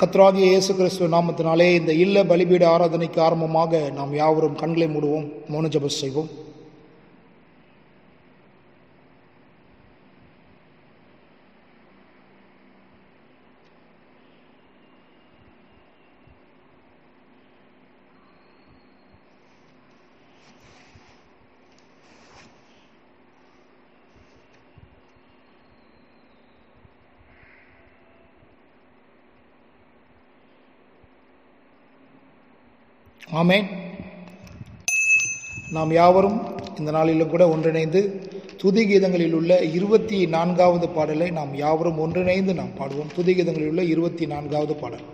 கத்ராகிய இயேசு கிறிஸ்துவ நாமத்தினாலே இந்த இல்ல பலிபீட ஆராதனைக்கு ஆரம்பமாக நாம் யாவரும் கண்களை மூடுவோம் மௌன ஜெபம் செய்வோம் ஆமென் நாம் யாவரும் இந்த நாளிலும் கூட ஒன்றிணைந்து துதி கீதங்களில் உள்ள இருபத்தி நான்காவது பாடலை நாம் யாவரும் ஒன்றிணைந்து நாம் பாடுவோம் துதி கீதங்களில் உள்ள இருபத்தி நான்காவது பாடல்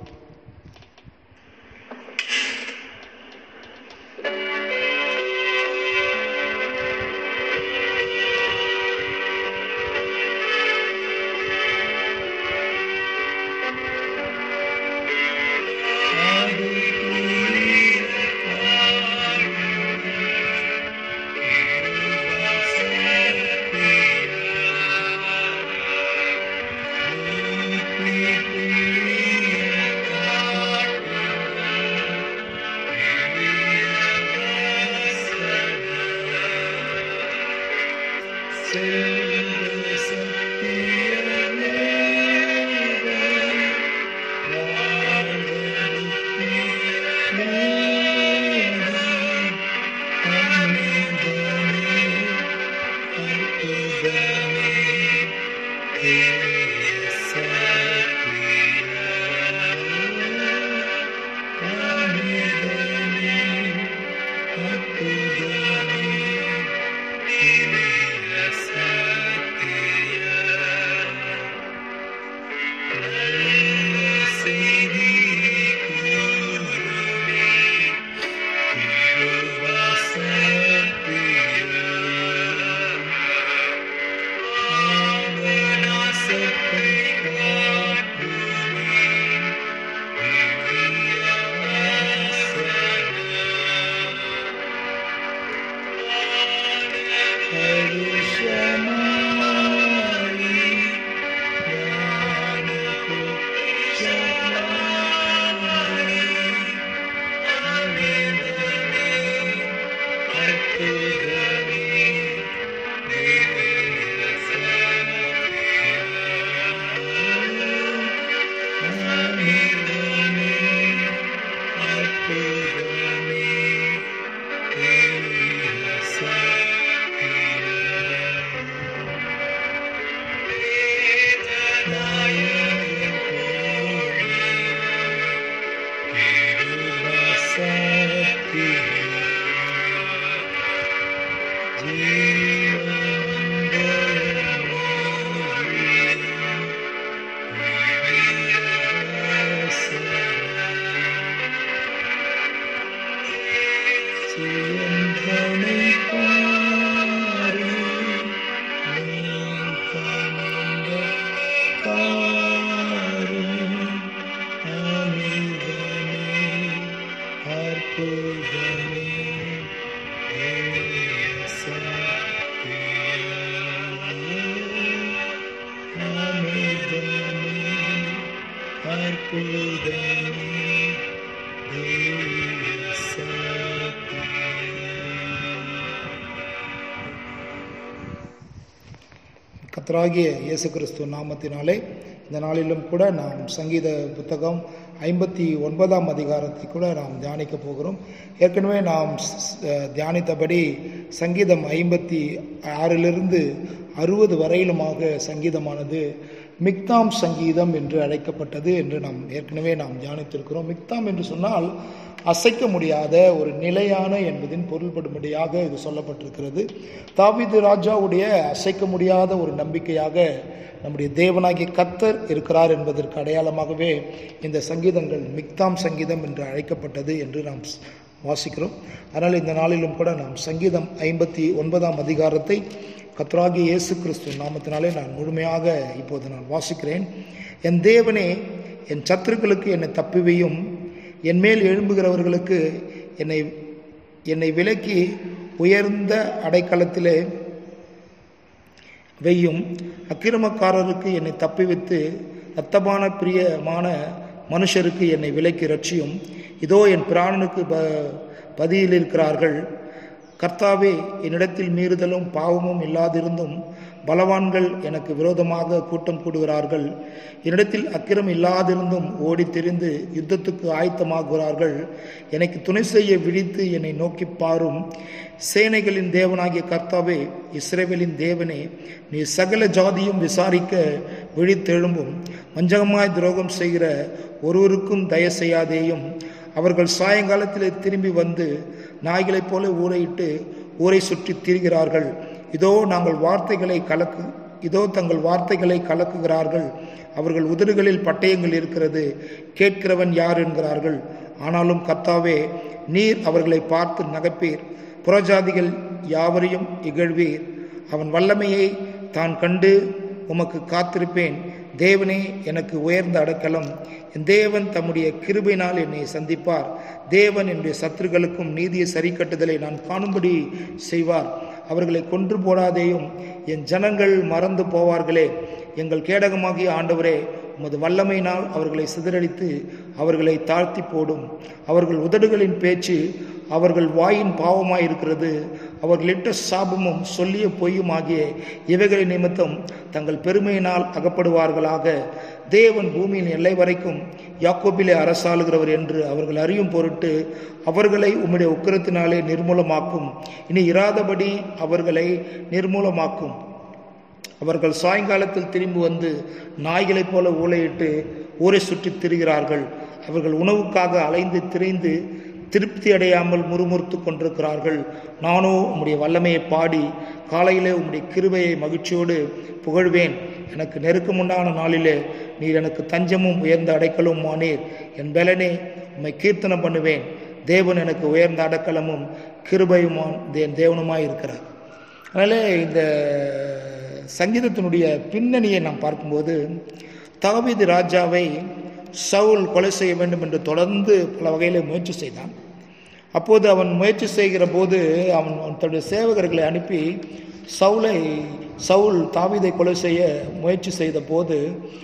கத்தராகிய இயேசு கிறிஸ்துவ நாமத்தினாலே இந்த நாளிலும் கூட நாம் சங்கீத புத்தகம் ஐம்பத்தி ஒன்பதாம் அதிகாரத்தை கூட நாம் தியானிக்க போகிறோம் ஏற்கனவே நாம் தியானித்தபடி சங்கீதம் ஐம்பத்தி ஆறிலிருந்து அறுபது வரையிலுமாக சங்கீதமானது மிக்தாம் சங்கீதம் என்று அழைக்கப்பட்டது என்று நாம் ஏற்கனவே நாம் தியானித்திருக்கிறோம் மிக்தாம் என்று சொன்னால் அசைக்க முடியாத ஒரு நிலையான என்பதின் பொருள்படும்படியாக இது சொல்லப்பட்டிருக்கிறது தாவிது ராஜாவுடைய அசைக்க முடியாத ஒரு நம்பிக்கையாக நம்முடைய தேவனாகிய கத்தர் இருக்கிறார் என்பதற்கு அடையாளமாகவே இந்த சங்கீதங்கள் மிக்தாம் சங்கீதம் என்று அழைக்கப்பட்டது என்று நாம் வாசிக்கிறோம் அதனால் இந்த நாளிலும் கூட நாம் சங்கீதம் ஐம்பத்தி ஒன்பதாம் அதிகாரத்தை கத்ராகி இயேசு கிறிஸ்து நாமத்தினாலே நான் முழுமையாக இப்போது நான் வாசிக்கிறேன் என் தேவனே என் சத்துருக்களுக்கு என்னை தப்பிவையும் என் மேல் எழும்புகிறவர்களுக்கு என்னை என்னை விலக்கி உயர்ந்த அடைக்கலத்திலே வெய்யும் அக்கிரமக்காரருக்கு என்னை தப்பிவித்து இரத்தமான பிரியமான மனுஷருக்கு என்னை விலைக்கு ரட்சியும் இதோ என் பிராணனுக்கு ப பதியில் இருக்கிறார்கள் கர்த்தாவே என்னிடத்தில் மீறுதலும் பாவமும் இல்லாதிருந்தும் பலவான்கள் எனக்கு விரோதமாக கூட்டம் கூடுகிறார்கள் என்னிடத்தில் அக்கிரம் இல்லாதிருந்தும் ஓடி திரிந்து யுத்தத்துக்கு ஆயத்தமாகிறார்கள் எனக்கு துணை செய்ய விழித்து என்னை நோக்கி பாரும் சேனைகளின் தேவனாகிய கர்த்தாவே இஸ்ரேவேலின் தேவனே நீ சகல ஜாதியும் விசாரிக்க விழித்தெழும்பும் வஞ்சகமாய் துரோகம் செய்கிற ஒருவருக்கும் தய செய்யாதேயும் அவர்கள் சாயங்காலத்திலே திரும்பி வந்து நாய்களைப் போல ஊரையிட்டு ஊரை சுற்றி திரிகிறார்கள் இதோ நாங்கள் வார்த்தைகளை கலக்கு இதோ தங்கள் வார்த்தைகளை கலக்குகிறார்கள் அவர்கள் உதடுகளில் பட்டயங்கள் இருக்கிறது கேட்கிறவன் யார் என்கிறார்கள் ஆனாலும் கர்த்தாவே நீர் அவர்களை பார்த்து நகைப்பீர் புறஜாதிகள் யாவரையும் இகழ்வீர் அவன் வல்லமையை தான் கண்டு உமக்கு காத்திருப்பேன் தேவனே எனக்கு உயர்ந்த அடைக்கலம் என் தேவன் தம்முடைய கிருபையினால் என்னை சந்திப்பார் தேவன் என்னுடைய சத்துருக்களுக்கும் நீதியை சரி கட்டுதலை நான் காணும்படி செய்வார் அவர்களை கொன்று போடாதேயும் என் ஜனங்கள் மறந்து போவார்களே எங்கள் கேடகமாகிய ஆண்டவரே உமது வல்லமையினால் அவர்களை சிதறடித்து அவர்களை தாழ்த்தி போடும் அவர்கள் உதடுகளின் பேச்சு அவர்கள் வாயின் பாவமாயிருக்கிறது அவர்களிட்ட சாபமும் சொல்லிய பொய்யும் ஆகிய இவைகளின் நிமித்தம் தங்கள் பெருமையினால் அகப்படுவார்களாக தேவன் பூமியின் எல்லை வரைக்கும் யாக்கோபிலே அரசாளுகிறவர் என்று அவர்கள் அறியும் பொருட்டு அவர்களை உம்முடைய உக்கிரத்தினாலே நிர்மூலமாக்கும் இனி இராதபடி அவர்களை நிர்மூலமாக்கும் அவர்கள் சாயங்காலத்தில் திரும்பி வந்து நாய்களைப் போல ஊழையிட்டு ஊரை சுற்றி திரிகிறார்கள் அவர்கள் உணவுக்காக அலைந்து திரைந்து திருப்தி அடையாமல் முறுமுறுத்து கொண்டிருக்கிறார்கள் நானோ உம்முடைய வல்லமையை பாடி காலையிலே உம்முடைய கிருபையை மகிழ்ச்சியோடு புகழ்வேன் எனக்கு நெருக்கமுண்டான நாளிலே நீர் எனக்கு தஞ்சமும் உயர்ந்த அடைக்கலும் ஆனீர் என் பலனே உம்மை கீர்த்தனம் பண்ணுவேன் தேவன் எனக்கு உயர்ந்த அடைக்கலமும் கிருபையுமான் என் தேவனுமாய் இருக்கிறார் அதனால் இந்த சங்கீதத்தினுடைய பின்னணியை நாம் பார்க்கும்போது தாவீது ராஜாவை சவுல் கொலை செய்ய வேண்டும் என்று தொடர்ந்து பல வகையில் முயற்சி செய்தான் அப்போது அவன் முயற்சி செய்கிற போது அவன் தன்னுடைய சேவகர்களை அனுப்பி சவுலை சவுல் தாவீதை கொலை செய்ய முயற்சி செய்த போது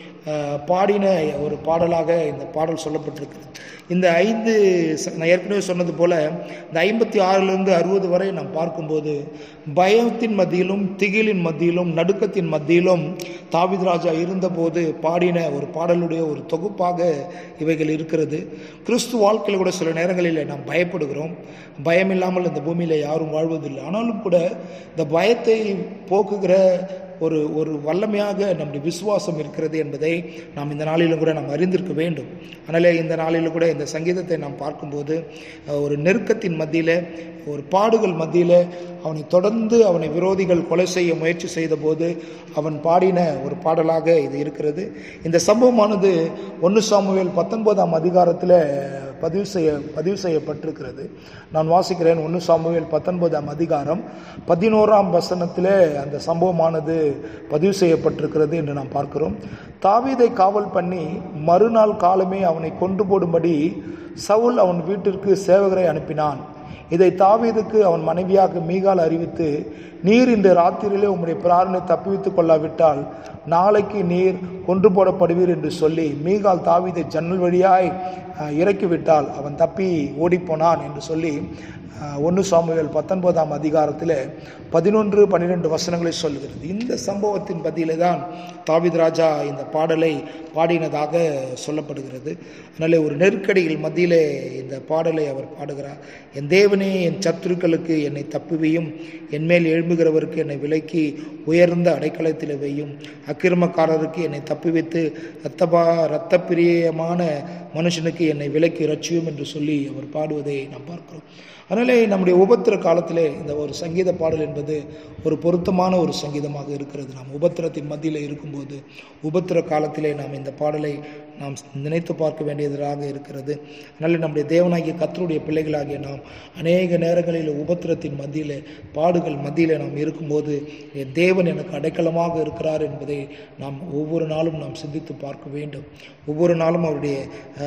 பாடின ஒரு பாடலாக இந்த பாடல் சொல்லப்பட்டிருக்கிறது இந்த ஐந்து நான் ஏற்கனவே சொன்னது போல இந்த ஐம்பத்தி ஆறிலிருந்து அறுபது வரை நாம் பார்க்கும்போது பயத்தின் மத்தியிலும் திகிலின் மத்தியிலும் நடுக்கத்தின் மத்தியிலும் தாவித் ராஜா இருந்தபோது பாடின ஒரு பாடலுடைய ஒரு தொகுப்பாக இவைகள் இருக்கிறது கிறிஸ்து வாழ்க்கையில் கூட சில நேரங்களில் நாம் பயப்படுகிறோம் பயம் இல்லாமல் இந்த பூமியில் யாரும் வாழ்வதில்லை ஆனாலும் கூட இந்த பயத்தை போக்குகிற ஒரு ஒரு வல்லமையாக நம்முடைய விசுவாசம் இருக்கிறது என்பதை நாம் இந்த நாளிலும் கூட நாம் அறிந்திருக்க வேண்டும் அதனாலே இந்த நாளிலும் கூட இந்த சங்கீதத்தை நாம் பார்க்கும்போது ஒரு நெருக்கத்தின் மத்தியில் ஒரு பாடுகள் மத்தியில் அவனை தொடர்ந்து அவனை விரோதிகள் கொலை செய்ய முயற்சி செய்த போது அவன் பாடின ஒரு பாடலாக இது இருக்கிறது இந்த சம்பவமானது ஒன்று சாமுவேல் பத்தொன்பதாம் அதிகாரத்தில் பதிவு செய்ய பதிவு செய்யப்பட்டிருக்கிறது நான் வாசிக்கிறேன் ஒன்று சாமுவேல் பத்தொன்பதாம் அதிகாரம் பதினோராம் வசனத்தில் அந்த சம்பவமானது பதிவு செய்யப்பட்டிருக்கிறது என்று நாம் பார்க்கிறோம் தாவீதை காவல் பண்ணி மறுநாள் காலமே அவனை கொண்டு போடும்படி சவுல் அவன் வீட்டிற்கு சேவகரை அனுப்பினான் இதை தாவீதுக்கு அவன் மனைவியாக மீகால் அறிவித்து நீர் இன்று ராத்திரியிலே உம்முடைய பிராரனை தப்புவித்துக் கொள்ளாவிட்டால் நாளைக்கு நீர் கொன்று போடப்படுவீர் என்று சொல்லி மீகால் தாவீதை ஜன்னல் வழியாய் இறக்கிவிட்டால் அவன் தப்பி ஓடிப்போனான் என்று சொல்லி ஒன்று சாமுவேல் பத்தொன்பதாம் அதிகாரத்தில் பதினொன்று பன்னிரெண்டு வசனங்களை சொல்லுகிறது இந்த சம்பவத்தின் பதிலே தான் தாவித் ராஜா இந்த பாடலை பாடினதாக சொல்லப்படுகிறது அதனால் ஒரு நெருக்கடியில் மத்தியிலே இந்த பாடலை அவர் பாடுகிறார் என் தேவனே என் சத்துருக்களுக்கு என்னை தப்புவியும் என் மேல் எழும்புகிறவருக்கு என்னை விலக்கி உயர்ந்த அடைக்கலத்தில் வையும் அக்கிரமக்காரருக்கு என்னை தப்புவித்து இரத்தபா இரத்த பிரியமான மனுஷனுக்கு என்னை விலக்கி ரட்சியும் என்று சொல்லி அவர் பாடுவதை நாம் பார்க்கிறோம் அதனாலே நம்முடைய உபத்திர காலத்திலே இந்த ஒரு சங்கீத பாடல் என்பது ஒரு பொருத்தமான ஒரு சங்கீதமாக இருக்கிறது நாம் உபத்திரத்தின் மத்தியில் இருக்கும்போது உபத்திர காலத்திலே நாம் இந்த பாடலை நாம் நினைத்து பார்க்க வேண்டியதாக இருக்கிறது அதனால் நம்முடைய தேவனாகிய கத்தருடைய பிள்ளைகளாகிய நாம் அநேக நேரங்களில் உபத்திரத்தின் மத்தியில் பாடுகள் மத்தியில் நாம் இருக்கும்போது என் தேவன் எனக்கு அடைக்கலமாக இருக்கிறார் என்பதை நாம் ஒவ்வொரு நாளும் நாம் சிந்தித்து பார்க்க வேண்டும் ஒவ்வொரு நாளும் அவருடைய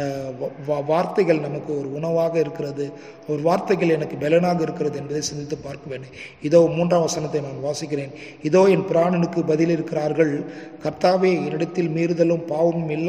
வார்த்தைகள் நமக்கு ஒரு உணவாக இருக்கிறது அவர் வார்த்தைகள் எனக்கு பலனாக இருக்கிறது என்பதை சிந்தித்து பார்க்க வேண்டும் இதோ மூன்றாம் வசனத்தை நான் வாசிக்கிறேன் இதோ என் பிராணனுக்கு பதில் இருக்கிறார்கள் கர்த்தாவே என்னிடத்தில் மீறுதலும் பாவமும் இல்லாதிருந்தும்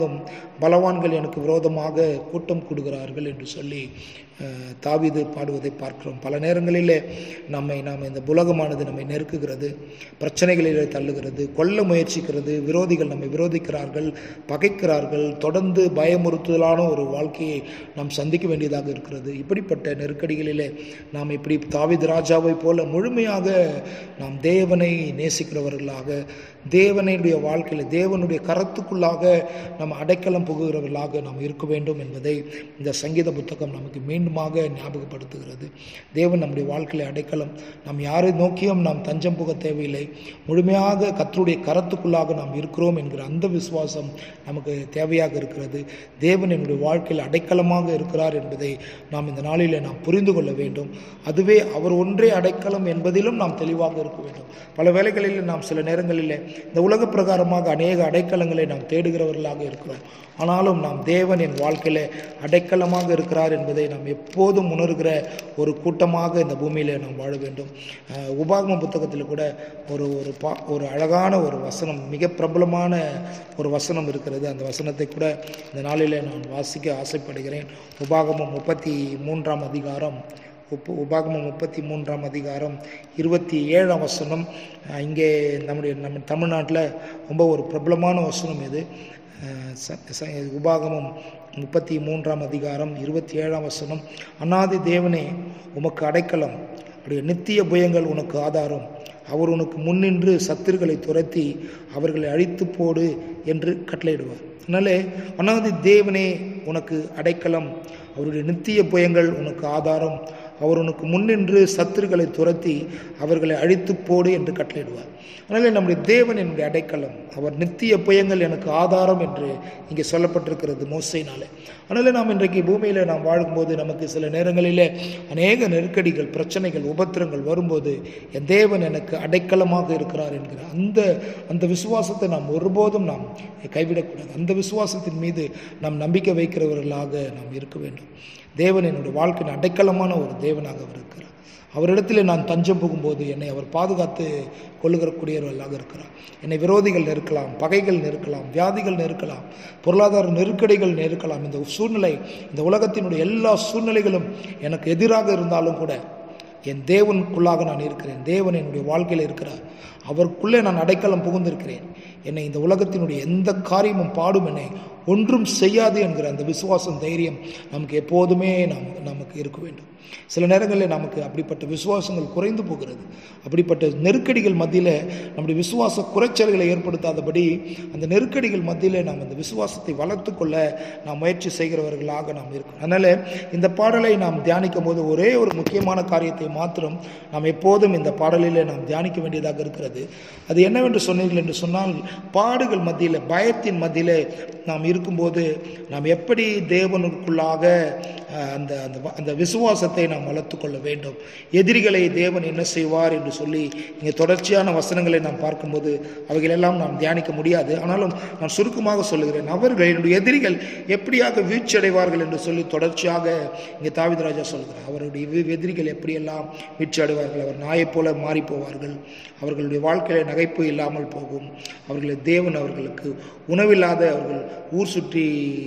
எண்ணாயிருந்தும் பலவான்கள் எனக்கு விரோதமாக கூட்டம் கூடுகிறார்கள் என்று சொல்லி அஹ், தாவீது பாடுவதை பார்க்கிறோம் பல நேரங்களிலே நம்மை நாம் இந்த உலகமானது நம்மை நெருக்குகிறது பிரச்சனைகளிலே தள்ளுகிறது கொல்ல முயற்சிக்கிறது விரோதிகள் நம்மை விரோதிக்கிறார்கள் பகைக்கிறார்கள் தொடர்ந்து பயமுறுத்தலான ஒரு வாழ்க்கையை நாம் சந்திக்க வேண்டியதாக இருக்கிறது இப்படிப்பட்ட நெருக்கடிகளிலே நாம் இப்படி தாவீது ராஜாவை போல முழுமையாக நாம் தேவனை நேசிக்கிறவர்களாக தேவனுடைய வாழ்க்கையில் தேவனுடைய கரத்துக்குள்ளாக நம்ம அடைக்கலம் புகுகிறவர்களாக நாம் இருக்க வேண்டும் என்பதை இந்த சங்கீத புத்தகம் நமக்கு மீண்டுமாக ஞாபகப்படுத்துகிறது தேவன் நம்முடைய வாழ்க்கையில் அடைக்கலம் நாம் யாரை நோக்கியும் நாம் தஞ்சம் புக தேவையில்லை முழுமையாக கர்த்தருடைய கரத்துக்குள்ளாக நாம் இருக்கிறோம் என்கிற அந்த விசுவாசம் நமக்கு தேவையாக இருக்கிறது தேவன் என்னுடைய வாழ்க்கையில் அடைக்கலமாக இருக்கிறார் என்பதை நாம் இந்த நாளிலே நாம் புரிந்து கொள்ள வேண்டும் அதுவே அவர் ஒன்றே அடைக்கலம் என்பதிலும் நாம் தெளிவாக இருக்க வேண்டும் பல வேளைகளில் நாம் சில நேரங்களிலே இந்த உலக பிரகாரமாக அநேக அடைக்கலங்களை நாம் தேடுகிறவர்களாக இருக்கிறோம் ஆனாலும் நாம் தேவன் என் வாழ்க்கையில அடைக்கலமாக இருக்கிறார் என்பதை நாம் எப்போதும் உணர்கிற ஒரு கூட்டமாக இந்த பூமியிலே நாம் வாழ வேண்டும் அஹ் உபாகம புத்தகத்தில் கூட ஒரு ஒரு பா ஒரு அழகான ஒரு வசனம் மிக பிரபலமான ஒரு வசனம் இருக்கிறது அந்த வசனத்தை கூட இந்த நாளிலே நான் வாசிக்க ஆசைப்படுகிறேன் உபாகமம் முப்பத்தி மூன்றாம் அதிகாரம் உப்பு உபாகமம் முப்பத்தி மூன்றாம் அதிகாரம் இருபத்தி ஏழாம் வசனம் அஹ் இங்கே நம்முடைய நம்ம தமிழ்நாட்டில் ரொம்ப ஒரு பிரபலமான வசனம் இது அஹ் ச- ச- உபாகமம் முப்பத்தி மூன்றாம் அதிகாரம் இருபத்தி ஏழாம் வசனம் அநாதி தேவனே உமக்கு அடைக்கலம் அவருடைய நித்திய புயங்கள் உனக்கு ஆதாரம் அவர் உனக்கு முன்னின்று சத்துருக்களை துரத்தி அவர்களை அழித்து போடு என்று கட்டளையிடுவார் அதனாலே அநாதி தேவனே உனக்கு அடைக்கலம் அவருடைய நித்திய புயங்கள் உனக்கு ஆதாரம் அவர் உனக்கு முன்னின்று சத்துருக்களை துரத்தி அவர்களை அழித்து போடு என்று கட்டளையிடுவார் அதனாலே நம்முடைய தேவன் என்னுடைய அடைக்கலம் அவர் நித்திய புயங்கள் எனக்கு ஆதாரம் என்று இங்கே சொல்லப்பட்டிருக்கிறது மோசைனாலே அதனால நாம் இன்றைக்கு பூமியில் நாம் வாழும்போது நமக்கு சில நேரங்களிலே அநேக நெருக்கடிகள் பிரச்சனைகள் உபத்திரங்கள் வரும்போது என் தேவன் எனக்கு அடைக்கலமாக இருக்கிறார் என்கிற அந்த அந்த விசுவாசத்தை நாம் ஒருபோதும் நாம் கைவிடக்கூடாது அந்த விசுவாசத்தின் மீது நாம் நம்பிக்கை வைக்கிறவர்களாக நாம் இருக்க வேண்டும் தேவன் என்னுடைய வாழ்க்கையின் அடைக்கலமான ஒரு தேவனாக அவர் இருக்கிறார் அவரிடத்தில் நான் தஞ்சம் புகும்போது என்னை அவர் பாதுகாத்து கொள்ளுகிறக்கூடியவர்களாக இருக்கிறார் என்னை விரோதிகள் நெருக்கலாம் பகைகள் நெருக்கலாம் வியாதிகள் நெருக்கலாம் பொருளாதார நெருக்கடிகள் நெருக்கலாம் இந்த சூழ்நிலை இந்த உலகத்தினுடைய எல்லா சூழ்நிலைகளும் எனக்கு எதிராக இருந்தாலும் கூட என் தேவனுக்குள்ளாக நான் இருக்கிறேன் தேவன் என்னுடைய வாழ்க்கையில் இருக்கிறார் அவருக்குள்ளே நான் அடைக்கலம் புகுந்திருக்கிறேன் என்னை இந்த உலகத்தினுடைய எந்த காரியமும் பாடும் என்னை ஒன்றும் செய்யாது என்கிற அந்த விசுவாசம் தைரியம் நமக்கு எப்போதுமே நாம் நமக்கு இருக்க வேண்டும் சில நேரங்களில் நமக்கு அப்படிப்பட்ட விசுவாசங்கள் குறைந்து போகிறது அப்படிப்பட்ட நெருக்கடிகள் மத்தியில் நம்முடைய விசுவாச குறைச்சல்களை ஏற்படுத்தாதபடி அந்த நெருக்கடிகள் மத்தியில் நாம் அந்த விசுவாசத்தை வளர்த்து கொள்ள நாம் முயற்சி செய்கிறவர்களாக நாம் இருக்கோம் அதனால் இந்த பாடலை நாம் தியானிக்கும் போது ஒரே ஒரு முக்கியமான காரியத்தை மாத்திரம் நாம் எப்போதும் இந்த பாடலிலே நாம் தியானிக்க வேண்டியதாக இருக்கிறது அது என்னவென்று சொன்னீர்கள் என்று சொன்னால் பாடுகள் மத்தியில் பயத்தின் மத்தியில் நாம் இருக்கும்போது நாம் எப்படி தேவனுக்குள்ளாக அஹ், அந்த அந்த வ- அந்த விசுவாசத்தை நாம் வளர்த்து கொள்ள வேண்டும் எதிரிகளை தேவன் என்ன செய்வார் என்று சொல்லி இங்கே தொடர்ச்சியான வசனங்களை நாம் பார்க்கும்போது அவைகளெல்லாம் நாம் தியானிக்க முடியாது ஆனாலும் நான் சுருக்கமாக சொல்லுகிறேன் அவர்கள் என்னுடைய எதிரிகள் எப்படியாக வீழ்ச்சி அடைவார்கள் என்று சொல்லி தொடர்ச்சியாக இங்கே தாவிதராஜா சொல்கிறார் அவருடைய வி- எதிரிகள் எப்படியெல்லாம் வீழ்ச்சி அடைவார்கள் அவர் நாயைப் போல மாறி போவார்கள் அவர்களுடைய வாழ்க்கையில நகைப்பு இல்லாமல் போகும் அவர்களை தேவன் அவர்களுக்கு உணவில்லாத அவர்கள் ஊர் சுற்றி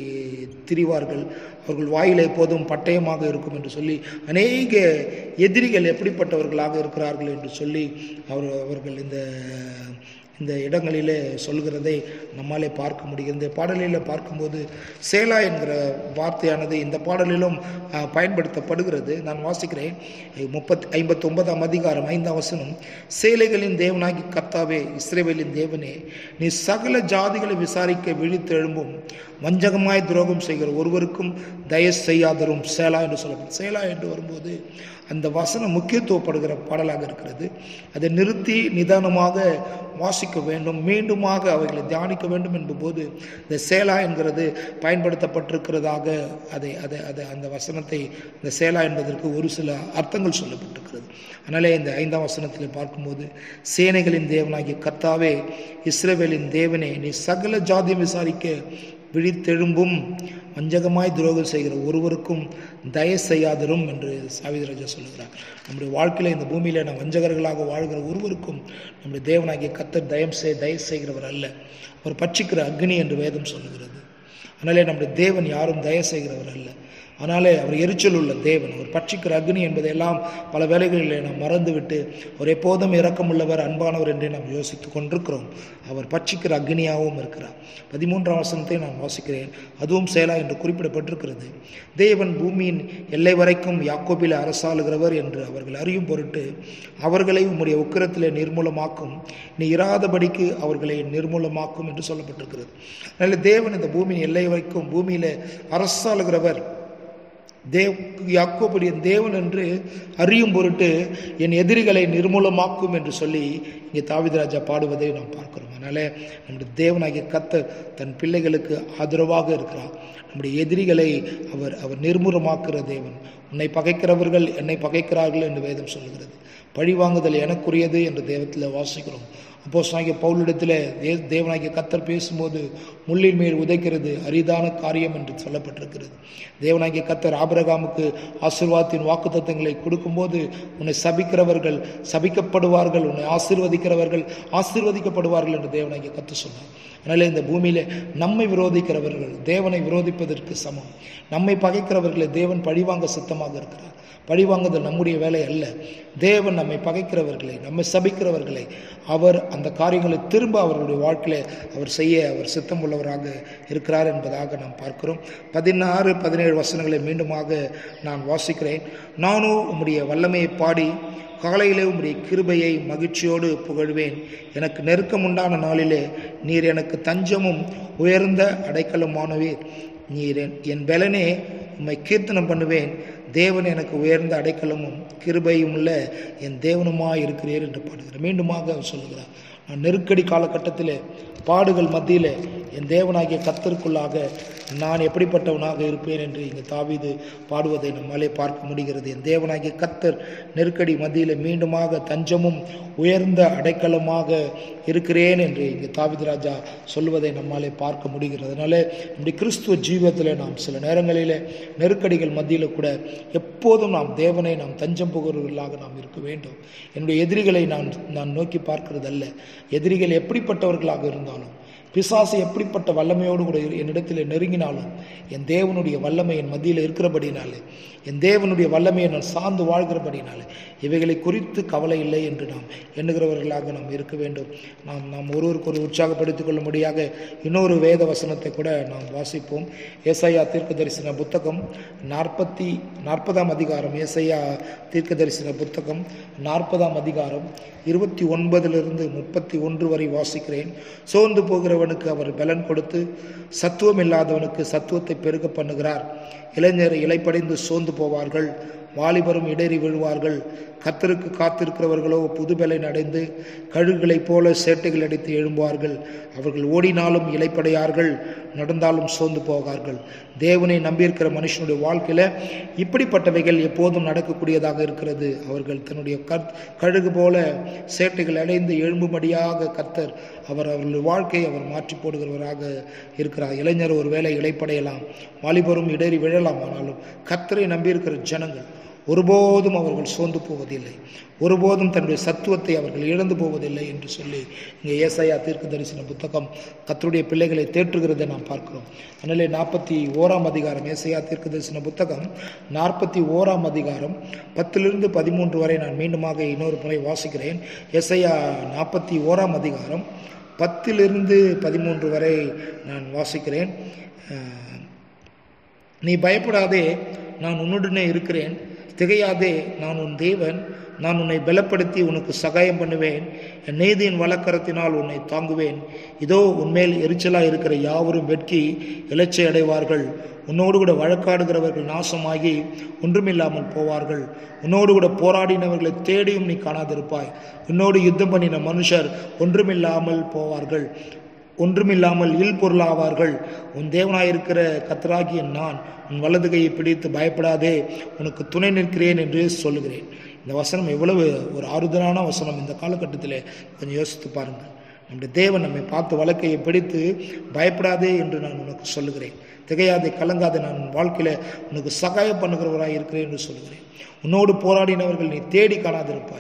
திரிவார்கள் அவர்கள் வாயில் எப்போதும் பட்டயமாக இருக்கும் என்று சொல்லி அநேக எதிரிகள் எப்படிப்பட்டவர்களாக இருக்கிறார்கள் என்று சொல்லி அவர் அவர்கள் இந்த இந்த இடங்களிலே சொல்கிறதை நம்மாலே பார்க்க முடியும் இந்த பாடலில் பார்க்கும்போது சேலா என்கிற வார்த்தையானது இந்த பாடலிலும் அஹ், பயன்படுத்தப்படுகிறது நான் வாசிக்கிறேன் முப்பத்தி ஐம்பத்தி ஒன்பதாம் அதிகாரம் ஐந்தாம் வசனம் சேலைகளின் தேவனாகி கர்த்தாவே இஸ்ரேவேலின் தேவனே நீ சகல ஜாதிகளை விசாரிக்க விழித்தெழும்பும் வஞ்சகமாய் துரோகம் செய்கிற ஒருவருக்கும் தயவு செய்யாதரும் சேலா என்று சொல்லப்படும் சேலா என்று வரும்போது அந்த வசனம் முக்கியத்துவப்படுகிற பாடலாக இருக்கிறது அதை நிறுத்தி நிதானமாக வாசிக்க வேண்டும் மீண்டுமாக அவைகளை தியானிக்க வேண்டும் என்பபோது இந்த சேலா என்கிறது பயன்படுத்தப்பட்டிருக்கிறதாக அதை அதை அதை அந்த வசனத்தை இந்த சேலா என்பதற்கு ஒரு சில அர்த்தங்கள் சொல்லப்பட்டிருக்கிறது அதனாலே இந்த ஐந்தாம் வசனத்தில் பார்க்கும்போது சேனைகளின் தேவனாகிய கர்த்தாவே இஸ்ரவேலின் தேவனே நீ சகல ஜாதி விசாரிக்க விழித்தெழும்பும் வஞ்சகமாய் துரோகம் செய்கிற ஒருவருக்கும் தய செய்யாதரும் என்று சாவிதராஜா சொல்லுகிறார் நம்முடைய வாழ்க்கையில் இந்த பூமியில் நாம் வஞ்சகர்களாக வாழ்கிற ஒருவருக்கும் நம்முடைய தேவனாகிய கத்தர் தயம் செய் தய செய்கிறவர் அல்ல அவர் பட்சிக்கிற அக்னி என்று வேதம் சொல்லுகிறது அதனாலே நம்முடைய தேவன் யாரும் தயவு செய்கிறவர் அல்ல அதனாலே அவர் எரிச்சல் உள்ள தேவன் அவர் பட்சிக்கிற அக்னி என்பதையெல்லாம் பல வேளைகளில் நாம் மறந்துவிட்டு அவர் எப்போதும் இரக்கமுள்ளவர் அன்பானவர் என்று நாம் யோசித்துக் கொண்டிருக்கிறோம் அவர் பட்சிக்கிற அக்னியாகவும் இருக்கிறார் பதிமூன்றாம் வசனத்தை நான் வாசிக்கிறேன் அதுவும் செயலா என்று குறிப்பிடப்பட்டிருக்கிறது தேவன் பூமியின் எல்லை வரைக்கும் யாக்கோபில் அரசாளுகிறவர் என்று அவர்கள் அறியும் பொருட்டு அவர்களை உம்முடைய உக்கிரத்திலே நிர்மூலமாக்கும் நீ இராதபடிக்கு அவர்களை நிர்மூலமாக்கும் என்று சொல்லப்பட்டிருக்கிறது அதனால தேவன் இந்த பூமியின் எல்லை வரைக்கும் பூமியில அரசாளுகிறவர் தேவ் யாக்கோபுடைய தேவன் என்று அறியும் பொருட்டு என் எதிரிகளை நிர்மூலமாக்கும் என்று சொல்லி இங்கே தாவிதராஜா பாடுவதை நாம் பார்க்கிறோம் அதனால நம்முடைய தேவனாகிய கத்தர் தன் பிள்ளைகளுக்கு ஆதரவாக இருக்கிறார் நம்முடைய எதிரிகளை அவர் அவர் நிர்மூலமாக்குற தேவன் உன்னை பகைக்கிறவர்கள் என்னை பகைக்கிறார்கள் என்று வேதம் சொல்லுகிறது பழிவாங்குதல் எனக்குரியது என்று தேவத்தில் வாசிக்கிறோம் அப்போ நாகிய பவுலிடத்தில் தே தேவனாகிய கத்தர் பேசும்போது முள்ளின் மேல் உதைக்கிறது அரிதான காரியம் என்று சொல்லப்பட்டிருக்கிறது தேவனாகிய கத்தர் ஆபிரகாமுக்கு ஆசிர்வாதத்தின் வாக்குத்தத்தங்களை கொடுக்கும்போது உன்னை சபிக்கிறவர்கள் சபிக்கப்படுவார்கள் உன்னை ஆசீர்வதிக்கிறவர்கள் ஆசீர்வதிக்கப்படுவார்கள் என்று தேவனாகிய கத்து சொன்னார் அதனால இந்த பூமியில நம்மை விரோதிக்கிறவர்கள் தேவனை விரோதிப்பதற்கு சமம் நம்மை பகைக்கிறவர்களை தேவன் பழிவாங்க சித்தமாக இருக்கிறார் பழிவாங்குதல் நம்முடைய வேலை அல்ல தேவன் நம்மை பகைக்கிறவர்களை நம்மை சபிக்கிறவர்களை அவர் அந்த காரியங்களை திரும்ப அவர்களுடைய வாழ்க்கையில அவர் செய்ய அவர் சித்தம் உள்ளவராக இருக்கிறார் என்பதாக நாம் பார்க்கிறோம் பதினாறு பதினேழு வசனங்களை மீண்டுமாக நான் வாசிக்கிறேன் நானும் உம்முடைய வல்லமையை பாடி காலையிலே உம்முடைய கிருபையை மகிழ்ச்சியோடு புகழ்வேன் எனக்கு நெருக்கம் உண்டான நாளிலே நீர் எனக்கு தஞ்சமும் உயர்ந்த அடைக்கலமானவீர் நீர் என் என் பலனே உம்மை கீர்த்தனம் பண்ணுவேன் தேவன் எனக்கு உயர்ந்த அடைக்கலமும் கிருபையும் உள்ள என் தேவனுமாய் இருக்கிறீர் என்று பாடுகிறார் மீண்டுமாக அவர் சொல்லுகிறார் நான் நெருக்கடி காலகட்டத்தில் பாடுகள் மத்தியில் என் தேவனாகிய கத்தருக்குள்ளாக நான் எப்படிப்பட்டவனாக இருப்பேன் என்று இங்கு தாவீது பாடுவதை நம்மாலே பார்க்க முடிகிறது என் தேவனாகிய கத்தர் நெருக்கடி மத்தியில் மீண்டுமாக தஞ்சமும் உயர்ந்த அடைக்கலமாக இருக்கிறேன் என்று இங்கு தாவீது ராஜா சொல்வதை நம்மாலே பார்க்க முடிகிறது அதனால நம்முடைய கிறிஸ்துவ ஜீவிதத்தில் நாம் சில நேரங்களில் நெருக்கடிகள் மத்தியில் கூட எப்போதும் நாம் தேவனை நாம் தஞ்சம் புகழ்வர்களாக நாம் இருக்க வேண்டும் என்னுடைய எதிரிகளை நான் நான் நோக்கி பார்க்கிறது அல்ல எதிரிகள் எப்படிப்பட்டவர்களாக இருந்தாலும் பிசாசு எப்படிப்பட்ட வல்லமையோடு கூட இரு- என்னிடத்தில் நெருங்கினாலும் என் தேவனுடைய வல்லமை என் மத்தியில் இருக்கிறபடினாலே என் தேவனுடைய வல்லமையை நான் சார்ந்து வாழ்கிறபடினாலே இவைகளை குறித்து கவலை இல்லை என்று நாம் எண்ணுகிறவர்களாக நாம் இருக்க வேண்டும் நாம் நாம் ஒருவருக்கு ஒரு உற்சாகப்படுத்திக் கொள்ளும்படியாக இன்னொரு வேத வசனத்தை கூட நாம் வாசிப்போம் ஏசாயா தீர்க்க தரிசன புத்தகம் நாற்பத்தி நாற்பதாம் அதிகாரம் ஏசாயா தீர்க்க தரிசன புத்தகம் நாற்பதாம் அதிகாரம் இருபத்தி ஒன்பதிலிருந்து முப்பத்தி ஒன்று வரை வாசிக்கிறேன் சோர்ந்து போகிறவனுக்கு அவர் பலன் கொடுத்து சத்துவம் இல்லாதவனுக்கு சத்துவத்தை பெருக பண்ணுகிறார் இளைஞர் இலைப்படைந்து சோர்ந்து போவார்கள் வாலிபரும் இடறி விழுவார்கள் கத்தருக்கு காத்திருக்கிறவர்களோ புதுபலன் அடைந்து கழுகுகளைப் போல சேட்டைகள் அடித்து எழும்புவார்கள் அவர்கள் ஓடினாலும் இலைப்படையார்கள் நடந்தாலும் சோர்ந்து போவார்கள் தேவனை நம்பியிருக்கிற மனுஷனுடைய வாழ்க்கையில இப்படிப்பட்டவைகள் எப்போதும் நடக்கக்கூடியதாக இருக்கிறது அவர்கள் தன்னுடைய கற் கழுகு போல சேட்டைகள் அடைந்து எழும்பும்படியாக கத்தர் அவர் அவர்களுடைய வாழ்க்கையை அவர் மாற்றி போடுகிறவராக இருக்கிறார் இளைஞர் ஒருவேளை இலைப்படையலாம் வாலிபரும் இடறி விழலாம் ஆனாலும் கத்தரை நம்பியிருக்கிற ஜனங்கள் ஒருபோதும் அவர்கள் சோர்ந்து போவதில்லை ஒருபோதும் தன்னுடைய சத்துவத்தை அவர்கள் இழந்து போவதில்லை என்று சொல்லி இங்கே ஏசாயா தீர்க்க தரிசன புத்தகம் கத்தருடைய பிள்ளைகளை தேற்றுகிறதை நாம் பார்க்கிறோம் அதனாலே நாற்பத்தி ஓராம் அதிகாரம் ஏசாயா தீர்க்க தரிசன புத்தகம் நாற்பத்தி ஓராம் அதிகாரம் பத்திலிருந்து பதிமூன்று வரை நான் மீண்டுமாக இன்னொரு முறை வாசிக்கிறேன் ஏசாயா நாற்பத்தி ஓராம் அதிகாரம் பத்திலிருந்து பதிமூன்று வரை நான் வாசிக்கிறேன் அஹ், நீ பயப்படாதே நான் உன்னுடனே இருக்கிறேன் திகையாதே நான் உன் தேவன் நான் உன்னை பலப்படுத்தி உனக்கு சகாயம் பண்ணுவேன் என் நீதியின் வழக்கரத்தினால் உன்னை தாங்குவேன் இதோ உன்மேல் எரிச்சலாய் இருக்கிற யாவரும் வெட்கி இலச்சை அடைவார்கள் உன்னோடு கூட வழக்காடுகிறவர்கள் நாசமாகி ஒன்றுமில்லாமல் போவார்கள் உன்னோடு கூட போராடினவர்களை தேடியும் நீ காணாதிருப்பாய் உன்னோடு யுத்தம் பண்ணின மனுஷர் ஒன்றுமில்லாமல் போவார்கள் ஒன்றுமில்லாமல் இல் பொருளாவார்கள் உன் தேவனாயிருக்கிற கத்தராகிய நான் உன் வலது கையை பிடித்து பயப்படாதே உனக்கு துணை நிற்கிறேன் என்று சொல்லுகிறேன் இந்த வசனம் எவ்வளவு ஒரு ஆறுதலான வசனம் இந்த காலகட்டத்தில் கொஞ்சம் யோசித்து பாருங்கள் நம்முடைய தேவன் நம்மை பார்த்து வழக்கையை பிடித்து பயப்படாதே என்று நான் உனக்கு சொல்லுகிறேன் திகையாதே கலங்காதே நான் உன் வாழ்க்கையில உனக்கு சகாயம் பண்ணுகிறவராய் இருக்கிறேன் என்று சொல்லுகிறேன் உன்னோடு போராடினவர்கள் நீ தேடி காணாதிருப்பாய்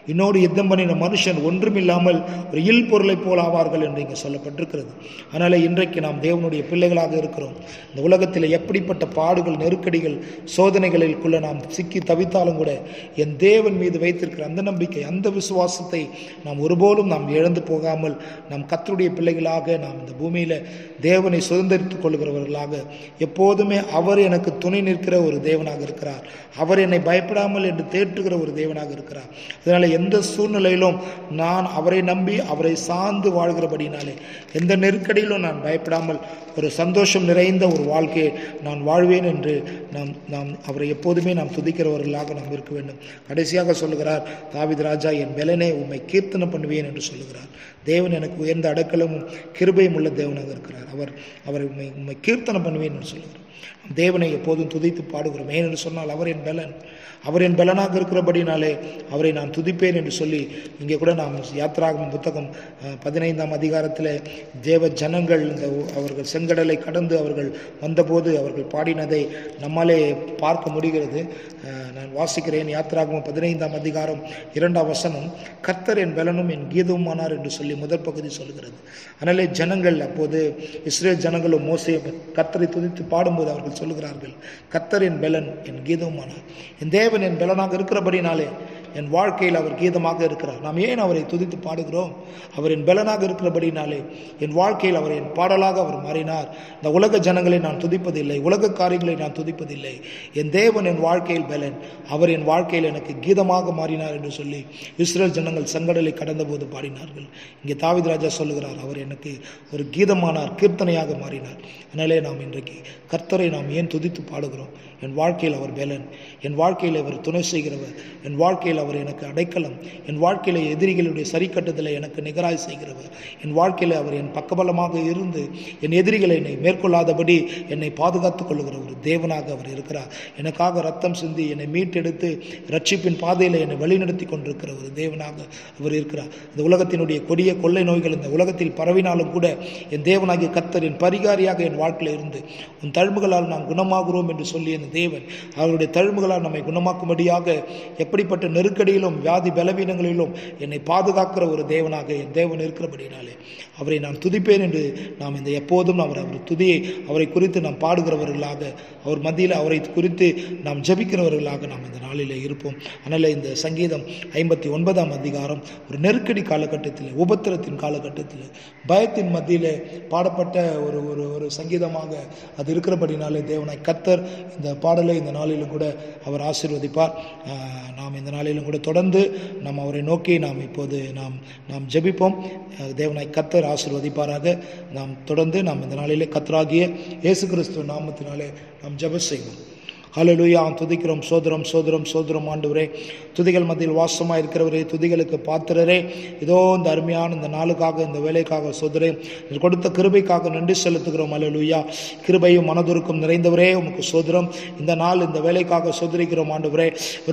இன்னோடு யுத்தம் பண்ணின மனுஷன் ஒன்றுமில்லாமல் ஒரு இல் பொருளைப் போல் ஆவார்கள் என்று இங்கே சொல்லப்பட்டிருக்கிறது அதனால் இன்றைக்கு நாம் தேவனுடைய பிள்ளைகளாக இருக்கிறோம் இந்த உலகத்தில் எப்படிப்பட்ட பாடுகள் நெருக்கடிகள் சோதனைகளுக்குள்ள நாம் சிக்கி தவித்தாலும் கூட என் தேவன் மீது வைத்திருக்கிற அந்த நம்பிக்கை அந்த விசுவாசத்தை நாம் ஒருபோதும் நாம் இழந்து போகாமல் நாம் கத்தருடைய பிள்ளைகளாக நாம் இந்த பூமியில் தேவனை சுதந்திரித்துக் கொள்கிறவர்களாக எப்போதுமே அவர் எனக்கு துணை நிற்கிற ஒரு தேவனாக இருக்கிறார் அவர் என்னை பயப்படாமல் என்று தேற்றுகிற ஒரு தேவனாக இருக்கிறார் அதனால் எந்த சூழ்நிலையிலும் நான் அவரை நம்பி அவரை சார்ந்து வாழ்கிறபடினாலே எந்த நெருக்கடியிலும் நான் பயப்படாமல் ஒரு சந்தோஷம் நிறைந்த ஒரு வாழ்க்கையை நான் வாழ்வேன் என்று நாம் நாம் அவரை எப்போதுமே நாம் துதிக்கிறவர்களாக நாம் இருக்க வேண்டும் கடைசியாக சொல்லுகிறார் தாவித் ராஜா என் பெலனே உம்மை கீர்த்தனம் பண்ணுவேன் என்று சொல்லுகிறார் தேவன் எனக்கு உயர்ந்த அடக்கலமும் கிருபையும் உள்ள தேவனாக இருக்கிறார் அவர் அவர் உண்மை உண்மை கீர்த்தனம் பண்ணுவேன் என்று சொல்லுகிறார் தேவனை எப்போதும் துதித்து பாடுகிறோம் ஏன் என்று சொன்னால் அவர் என் பலன் அவர் என் பலனாக இருக்கிறபடினாலே அவரை நான் துதிப்பேன் என்று சொல்லி இங்கே கூட நாம் யாத்ராகும் புத்தகம் அஹ், பதினைந்தாம் அதிகாரத்தில் தேவ ஜனங்கள் இந்த உ- அவர்கள் செங்கடலை கடந்து அவர்கள் வந்தபோது அவர்கள் பாடினதை நம்மாலே பார்க்க முடிகிறது அஹ், நான் வாசிக்கிறேன் யாத்ராகும் பதினைந்தாம் அதிகாரம் இரண்டாம் வசனம் கர்த்தர் என் பலனும் என் கீதவுமானார் என்று சொல்லி முதற் பகுதி சொல்கிறது அதனாலே ஜனங்கள் அப்போது இஸ்ரேல் ஜனங்களும் மோசே கர்த்தரை துதித்து பாடும்போது அவர்கள் சொல்லுகிறார்கள் கர்த்தர் என் பலன் என் கீதவுமானார் என் தேவன் என் பலனாக இருக்கிறபடினாலே என் வாழ்க்கையில் அவர் கீதமாக இருக்கிறார் நாம் ஏன் அவரை துதித்து பாடுகிறோம் அவர் என் பலனாக இருக்கிறபடினாலே என் வாழ்க்கையில் அவர் என் பாடலாக அவர் மாறினார் இந்த உலக ஜனங்களை நான் துதிப்பதில்லை உலக காரியங்களை நான் துதிப்பதில்லை என் தேவன் என் வாழ்க்கையில் பலன் அவர் என் வாழ்க்கையில் எனக்கு கீதமாக மாறினார் என்று சொல்லி இஸ்ரேல் ஜனங்கள் சங்கடலை கடந்தபோது பாடினார்கள் இங்கே தாவீது ராஜா சொல்லுகிறார் அவர் எனக்கு ஒரு கீதமானார் கீர்த்தனையாக மாறினார் அதனாலே நாம் இன்றைக்கு கர்த்தரை நாம் ஏன் துதித்து பாடுகிறோம் என் வாழ்க்கையில் அவர் பலன் என் வாழ்க்கையில் அவர் துணை செய்கிறவர் என் வாழ்க்கையில் அவர் எனக்கு அடைக்கலம் என் வாழ்க்கையில் எதிரிகளுடைய சரிக்கட்டுதலை எனக்கு நிகராய் செய்கிறவர் என் வாழ்க்கையில் அவர் என் பக்கபலமாக இருந்து என் எதிரிகளை என்னை மேற்கொள்ளாதபடி என்னை பாதுகாத்துக் கொள்ளுகிற ஒரு தேவனாக அவர் இருக்கிறார் எனக்காக ரத்தம் சிந்தி என்னை மீட்டெடுத்து ரட்சிப்பின் பாதையில் என்னை வழிநடத்தி கொண்டிருக்கிற ஒரு தேவனாக அவர் இருக்கிறார் இந்த உலகத்தினுடைய கொடிய கொள்ளை நோய்கள் இந்த உலகத்தில் பரவினாலும் கூட என் தேவனாகிய கர்த்தர் என் பரிகாரியாக என் வாழ்க்கையில் இருந்து உன் தழும்புகளால் நாம் குணமாகிறோம் என்று சொல்லி அந்த தேவன் அவருடைய தழும்புகளால் நம்மை குணமாக்கும்படியாக எப்படிப்பட்ட நெருக்கடியிலும் வியாதி பலவீனங்களிலும் என்னை பாதுகாக்கிற ஒரு தேவனாக என் தேவன் இருக்கிறபடினாலே அவரை நான் துதிப்பேன் என்று நாம் இந்த எப்போதும் அவர் அவர் துதியை அவரை குறித்து நாம் பாடுகிறவர்களாக அவர் மத்தியில் அவரை குறித்து நாம் ஜெபிக்கிறவர்களாக நாம் இந்த நாளிலே இருப்போம் அதனால் இந்த சங்கீதம் ஐம்பத்தி ஒன்பதாம் அதிகாரம் ஒரு நெருக்கடி காலகட்டத்தில் உபத்திரத்தின் காலகட்டத்தில் பயத்தின் மத்தியில் பாடப்பட்ட ஒரு ஒரு ஒரு சங்கீதமாக அது இருக்கிறபடினாலே தேவனாய் கத்தர் இந்த பாடலை இந்த நாளிலும் கூட அவர் ஆசீர்வதிப்பார் ஆஹ், நாம் இந்த நாளிலும் கூட தொடர்ந்து நாம் அவரை நோக்கி நாம் இப்போது நாம் நாம் ஜெபிப்போம் அஹ், தேவனாய் கத்தர் ஆசீர்வதிப்பாராக நாம் தொடர்ந்து நாம் இந்த நாளிலே கத்தராகிய இயேசு கிறிஸ்துவ நாமத்தினாலே நாம் ஜெபம் செய்வோம் ஹalleluya துதிக்கிறோம் சோதரம் சோதரம் சோதரம் ஆண்டவரே துதிகள் மத்தியில் வாசமாக இருக்கிறவரே துதிகளுக்கு பாத்திரரே இதோ இந்த அருமையான இந்த நாளுக்காக இந்த வேலைக்காக சோதரே நீர் கொடுத்த கிருபைக்காக நன்றி செலுத்துகிறோம் ஹalleluya கிருபையும் மனதுருக்கும் நிறைந்தவரே உமக்கு சோதரம் இந்த நாள் இந்த வேலைக்காக சோதரிக்கிறோம் ஆண்டவரே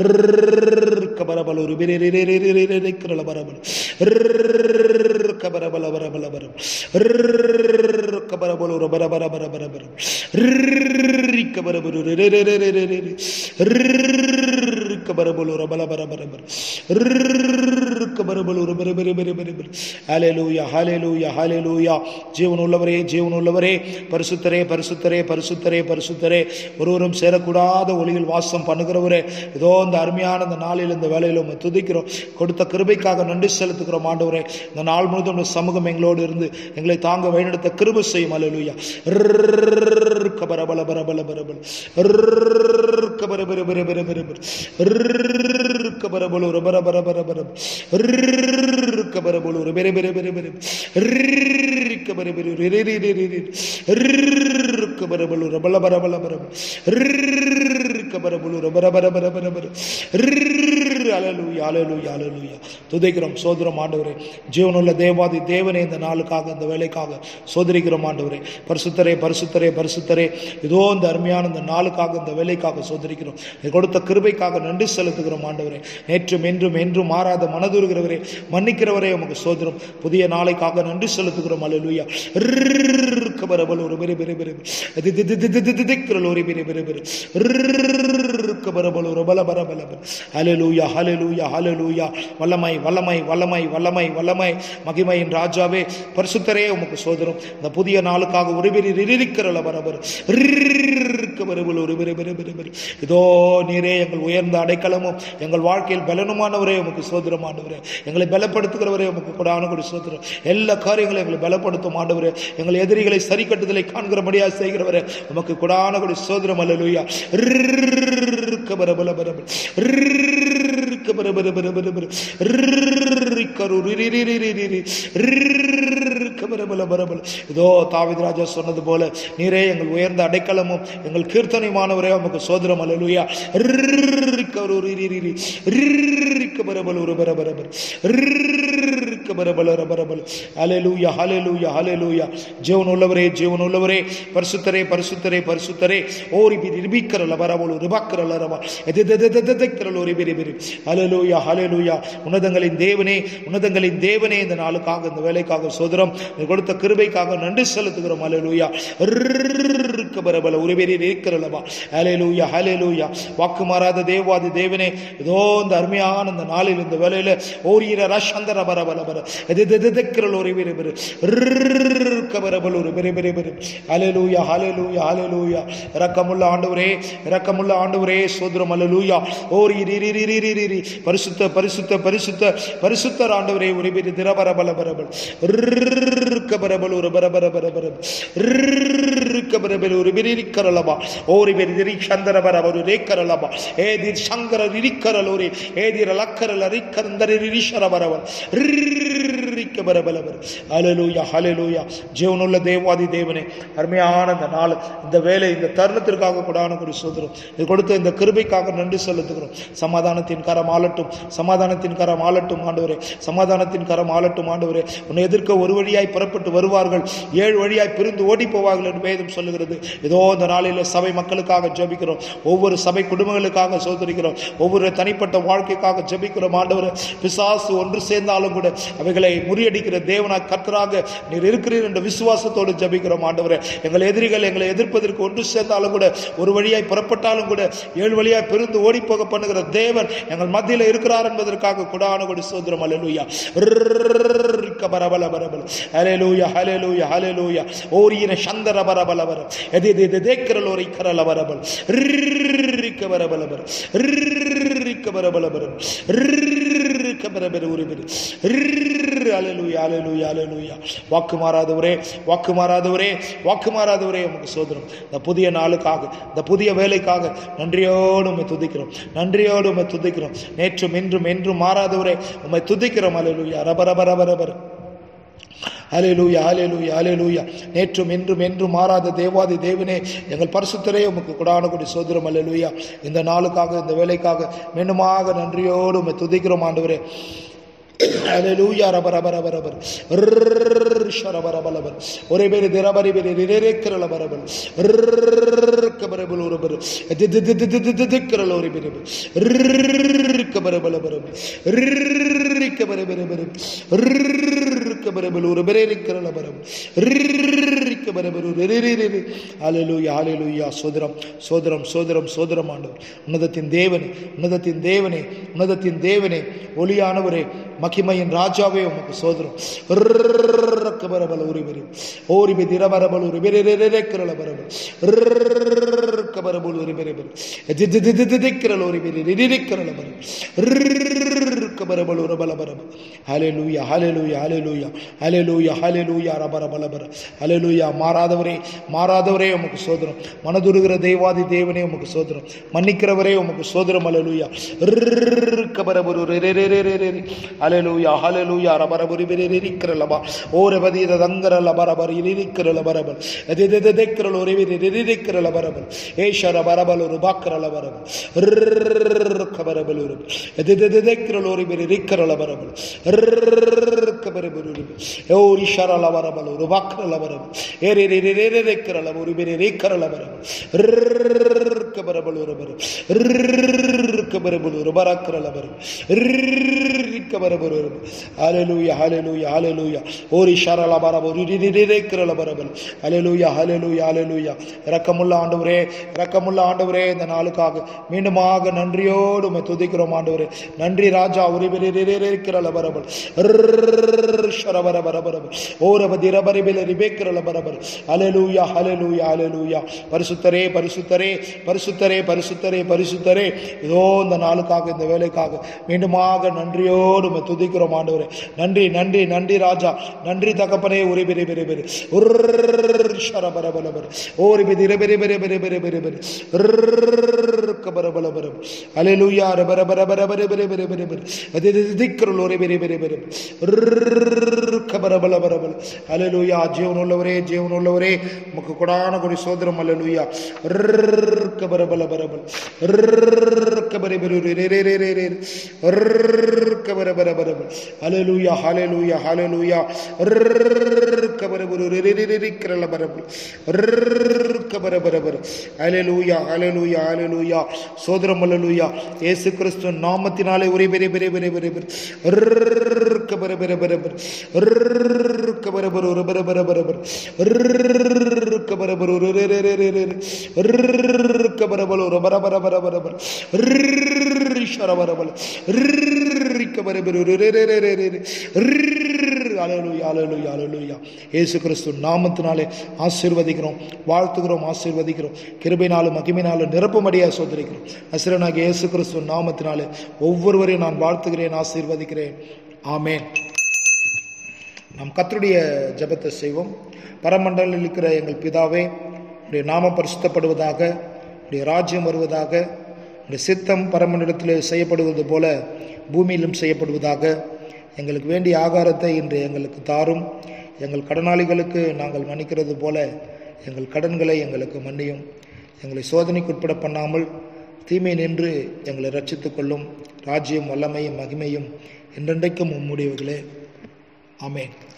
கபரபல ஒரு பிரல பரபல கபரபல பரபல பரம் கபரபல ஒரு பரபர பரபர பரம் கபரபல ஒரு ரே ரே ரே ரே ரே ரே கபரபல ஒரு பல பர பர பர கபரபல ஒரு பர பர பர பர பர ஹalleluya ஹalleluya ஹalleluya ஜீவன் உள்ளவரே ஜீவன் உள்ளவரே பரிசுத்தரே பரிசுத்தரே பரிசுத்தரே பரிசுத்தரே ஒருவரும் சேரக்கூடாத ஒளியில் வாசம் பண்ணுகிறவரே இதோ இந்த அருமையான இந்த நாளில் இந்த வேலையில் உம்மை துதிக்கிறோம் கொடுத்த கிருபைக்காக நன்றி செலுத்துகிறோம் ஆண்டவரே இந்த நாள் முழுதும் உம்முடைய சமூகம் எங்களோடு இருந்து எங்களை தாங்க வழிநடத்த கிருபை செய்யும் அல்லேலூயா கபரபல பரபல பரபல கபர பர பர பர பர பர கபரபல ஒரு பர பர பர பர கபரபல ஒரு பெர பெர பெர பெர கபர பெர ஒரு ரே ரே ரே ரே ரே கபரபல ஒரு பல பர பல பர கபரபல ஒரு பர பர பர பர பர அலலுயா அலலுயா அலலுயா துதைக்கிறோம் சோதரம் ஆண்டவரே ஜீவனுள்ள தேவாதி தேவனே இந்த நாளுக்காக இந்த வேலைக்காக சோதரிக்கிறோம் ஆண்டவரே பரிசுத்தரே பரிசுத்தரே பரிசுத்தரே இதோ இந்த அருமையான இந்த நாளுக்காக இந்த வேலைக்காக சோதரிக்கிறோம் நீர் கொடுத்த கிருபைக்காக நன்றி செலுத்துகிறோம் ஆண்டவரே நேற்றும் என்றும் என்றும் மாறாத மனதுருகிறவரே மன்னிக்கிறவரே உமக்கு சோதரம் புதிய நாளைக்காக நன்றி செலுத்துகிறோம் அலலுயா கபரபல் ஒரு பெரிய பெரிய பெரிய திக்குறல் ஒரு பெரிய பெரிய பெரிய பரபல ஒரு பல பர பல ஹalleluya ஹalleluya ஹalleluya வல்லமை வல்லமை வல்லமை வல்லமை வல்லமை மகிமையின் ராஜாவே பரிசுத்தரே உமக்கு சோதரம் இந்த புதிய நாளுக்காக ஒரு பெரிய இருக்கிறல பரபர பரபல ஒரு பெரிய பெரிய பெரிய பெரிய இதோ நீரே எங்கள் உயர்ந்த அடைக்கலமும் எங்கள் வாழ்க்கையில் பலனுமானவரே உமக்கு சோதரமானவரே எங்களை பலப்படுத்துகிறவரே உமக்கு கொடான கொடி சோதரம் எல்லா காரியங்களும் எங்களை பலப்படுத்தும் ஆண்டவரே எங்கள் எதிரிகளை சரி கட்டுதலை காண்கிறபடியாக செய்கிறவரே உமக்கு கொடான கொடி சோதரம் அல்லலுயா பர பல பர பர பர பர பர பர பர இதோ தாவித் ராஜா சொன்னது போல நீரே எங்கள் உயர்ந்த அடைக்கலமும் எங்கள் கீர்த்தனைமானவரே உமக்கு சோதரம் அல்லலுயா பரபல ஒரு பரபரபர் பரபல பரபல ஹalleluya ஹalleluya ஹalleluya ஜீவன் உள்ளவரே ஜீவன் உள்ளவரே பரிசுத்தரே பரிசுத்தரே பரிசுத்தரே ஓரி பி நிர்பிக்கரல பரபல ரிபக்கரல ரபா எதெதெதெதெக்கரல ஒரு பெரிய பெரிய ஹalleluya ஹalleluya உன்னதங்களின் தேவனே உன்னதங்களின் தேவனே இந்த நாளுக்காக இந்த வேலைக்காக சோதரம் கொடுத்த கிருபைக்காக நன்றி செலுத்துகிறோம் ஹalleluya பரபல ஒரு பெரிய இருக்கிறலபா ஹalleluya ஹalleluya வாக்கு மாறாத தேவாதி தேவனே இதோ இந்த அருமையான இந்த நாளில் இந்த வேலையில ஓரிர ரஷந்தர பரபல பர எதெதெதெக்கரல ஒரு பெரிய பெரிய பரபல ஒரு பெரிய பெரிய பெரிய ஹalleluya ஹalleluya ஹalleluya இரக்கமுள்ள ஆண்டவரே இரக்கமுள்ள ஆண்டவரே சோதரம் ஹalleluya ஓரி ரி ரி ரி ரி ரி ரி பரிசுத்த பரிசுத்த பரிசுத்த பரிசுத்தர் ஆண்டவரே ஒரு பெரிய திரபர பல பரபல் பரபல் ஒரு பரபர பரபர பரபல் ஒரு பெரிக்கரலபா ஓரி பெரி சந்திர பரப ஒரு ரேக்கரலபா ஏதி சங்கர ரிக்கரல் ஒரு ஏதிர லக்கரல ரிக்கரந்தரி ரிஷர பரவல் ரிக்க பரபலவர் ஹalleluya ஹalleluya ஜீவனுள்ள தேவாதி தேவனே அருமையான இந்த நாள் இந்த வேலை இந்த தருணத்திற்காக கூடான ஒரு சோதரம் இது கொடுத்த இந்த கிருபைக்காக நன்றி செலுத்துகிறோம் சமாதானத்தின் கரம் ஆளட்டும் சமாதானத்தின் கரம் ஆளட்டும் ஆண்டவரே சமாதானத்தின் கரம் ஆளட்டும் ஆண்டவரே உன்னை எதிர்க்க ஒரு வழியாய் புறப்பட்டு வருவார்கள் ஏழு வழியாய் பிரிந்து ஓடி போவார்கள் என்று வேதம் சொல்லுகிறது இதோ இந்த நாளில் சபை மக்களுக்காக ஜெபிக்கிறோம் ஒவ்வொரு சபை குடும்பங்களுக்காக சோதரிக்கிறோம் ஒவ்வொரு தனிப்பட்ட வாழ்க்கைக்காக ஜெபிக்கிறோம் ஆண்டவர் பிசாசு ஒன்று சேர்ந்தாலும் கூட அவைகளை முறியடிக்கிற தேவனாய் கர்த்தராக நீர் இருக்கிறீர் என்ற விசுவாசத்தோடு ஜெபிக்கிறோம் ஆண்டவரே எங்கள் எதிரிகள் எங்களை எதிர்ப்பதற்கு ஒன்று சேர்ந்தாலும் கூட ஒரு வழியாய் புறப்பட்டாலும் கூட ஏழு வழியாய் பிரிந்து ஓடி போக பண்ணுகிற தேவன் எங்கள் மத்தியில் இருக்கிறார் என்பதற்காக குடான கொடி சோதரம் அலலுயா பரபல பரபல ஹalleluya ஹalleluya ஹalleluya ஓரின சந்தர பரபல பர எதி எதி தேக்கரல் ஒரு கரல பரபல் ரிக்க பரபல பர ரிக்க பரபல பர ரிக்க பரபல ஒரு பெரு ஹalleluya ஹalleluya ஹalleluya வாக்கு மாறாதவரே வாக்கு மாறாதவரே வாக்கு மாறாதவரே உமக்கு சோதரம் இந்த புதிய நாளுக்காக இந்த புதிய வேலைக்காக நன்றியோடு உம்மை துதிக்கிறோம் நன்றியோடு உம்மை துதிக்கிறோம் நேற்றும் இன்றும் என்றும் மாறாதவரே உம்மை துதிக்கிறோம் ஹalleluya ரப ரப ரப ரப ஹalleluya ஹalleluya ஹalleluya நேற்றும் இன்றும் என்றும் மாறாத தேவாதி தேவனே எங்கள் பரிசுத்தரே உமக்கு கொடான கொடி சோதரம் ஹalleluya இந்த நாளுக்காக இந்த வேலைக்காக மீண்டுமாக நன்றியோடு உம்மை துதிக்கிறோம் ஆண்டவரே ஹalleluya ரப ரப ரப ரப ஷரப ரப ரப ஒரே பேரு திரபரி பேரு ரிரேக்கரல பரபல் கபரபல் ஒரு பேரு திதிதிதிதிதிதிதிக்கரல ஒரு பேரு கபரபல பரப கபரபல பரப கபரபல் ஒரு பேரு ரிக்கரல பரப கபரபல் ஒரு ரிரிரிரி ஹalleluya ஹalleluya சோதரம் சோதரம் சோதரம் சோதரம் ஆண்டவர் உன்னதத்தின் தேவனே உன்னதத்தின் தேவனே உன்னதத்தின் தேவனே ஒளியானவரே மகிமையின் ராஜாவே உமக்கு சோதரம் பரபல உரிபெரி ஓரிபி திரபரபல் உரிபெரி கரல பரபல் கபரபுல் உரிபெரி திதிதிதிதிதிக்கரல் உரிபெரி ரிரிக்கரல பரபல் கபரபல் உரபல பரப ஹalleluya ஹalleluya ஹalleluya ஹalleluya ஹalleluya ரபரபல பர ஹalleluya மாறாதவரே மாறாதவரே உமக்கு சோதரம் மனதுருகிற தெய்வாதி தேவனே உமக்கு சோதரம் மன்னிக்கிறவரே உமக்கு சோதரம் ஹalleluya கபரபுரு ரிரிரிரிரி ஹalleluya ஹalleluya ரபரபுரி ரிரிக்கரலபா ஓரபதி ரங்கரல பரபர் இரிக்கரல பரபர் எதிதெதெக்கரல ஒரு ரிரிக்கரல பரபர் ஏஷர பரபல் ஒரு பாக்கரல பரபர் கபரபல் ஒரு எதிதெதெக்கரல ஒரு ரிக்கரல பரபல் கபரபல் ஒரு ஓரி ஷரல பரபல் ஒரு பாக்கரல பரபல் ஏரி ரிரிரிரிக்கரல ஒரு ரிக்கரல பரபல் கபரபலுரபரு கபரபலுரு பராக்கரலபரு கபரபரு ஹalleluya ஹalleluya ஹalleluya ஓரி ஷரலபரபரு ரிரிரிரேக்கரலபரபல் ஹalleluya ஹalleluya ஹalleluya இரக்கமுள்ள ஆண்டவரே இரக்கமுள்ள ஆண்டவரே இந்த நாளுக்காக மீண்டுமாக நன்றியோடு உம்மை துதிக்கிறோம் ஆண்டவரே நன்றி ராஜா உரிபிரிரேக்கரலபரபல் ஷரபரபரபரபல் ஓரபதி ரபரிபில ரிபேக்கரலபரபல் ஹalleluya ஹalleluya ஹalleluya பரிசுத்தரே பரிசுத்தரே பரிசுத்தரே பரிசுத்தரே பரிசுத்தரே இதோ இந்த நாளுக்காக இந்த வேலைக்காக மீண்டுமாக நன்றியோடு உம்மை துதிக்கிறோம் ஆண்டவரே நன்றி நன்றி நன்றி ராஜா நன்றி தகப்பனே உரி பெரி பெரி பெரி ஷரபரபரபர் ஓரி பெரி பெரி பெரி பெரி பெரி பெரி பெரி கபரபலபரம் அலையலூயா ரபரபரபரபர பெரி பெரி பெரி பெரி அது திக்கருள் ஒரு பெரி பெரி பெரி கபரபலபரபல் அலையலூயா ஜீவனுள்ளவரே ஜீவனுள்ளவரே உமக்கு கொடான கொடி சோதரம் அல்லேலூயா கபரபலபரபல் கபரபரபரபல் ஹalleluya ஹalleluya ஹalleluya கபரபரபரபரபரபரபரபரபர கபரபரபர ஹalleluya ஹalleluya ஹalleluya சோதரம் அல்லேலூயா இயேசு கிறிஸ்து நாமத்தினாலே ஒரே பெரிய பெரிய பெரிய பெரிய பெரிய கபரபரபரபர கபரபரபரபரபரபர இயேசு கிறிஸ்து நாமத்தினாலே ஆசீர்வதிக்கிறோம் வாழ்த்துகிறோம் ஆசீர்வதிக்கிறோம் கிருபைனாலும் மகிமைனாலும் நிரப்புமடியாக சோதரிக்கிறோம் அசிரனாக இயேசு கிறிஸ்து நாமத்தினாலே ஒவ்வொருவரையும் நான் வாழ்த்துகிறேன் ஆசீர்வதிக்கிறேன் ஆமேன் நாம் கத்தருடைய ஜெபத்தை செய்வோம் பரமண்டலில் இருக்கிற எங்கள் பிதாவே உடைய நாமம் பரிசுத்தப்படுவதாக உடைய ராஜ்யம் வருவதாக உடைய சித்தம் பரமண்டலத்தில் செய்யப்படுவது போல பூமியிலும் செய்யப்படுவதாக எங்களுக்கு வேண்டிய ஆகாரத்தை இன்று எங்களுக்கு தாரும் எங்கள் கடனாளிகளுக்கு நாங்கள் மன்னிக்கிறது போல எங்கள் கடன்களை எங்களுக்கு மன்னியும் எங்களை சோதனைக்குட்பட பண்ணாமல் தீமை நின்று எங்களை ரட்சித்துக் கொள்ளும் ராஜ்யம் வல்லமையும் மகிமையும் என்றென்றைக்கும் உம்முடையவர்களே ஆமென்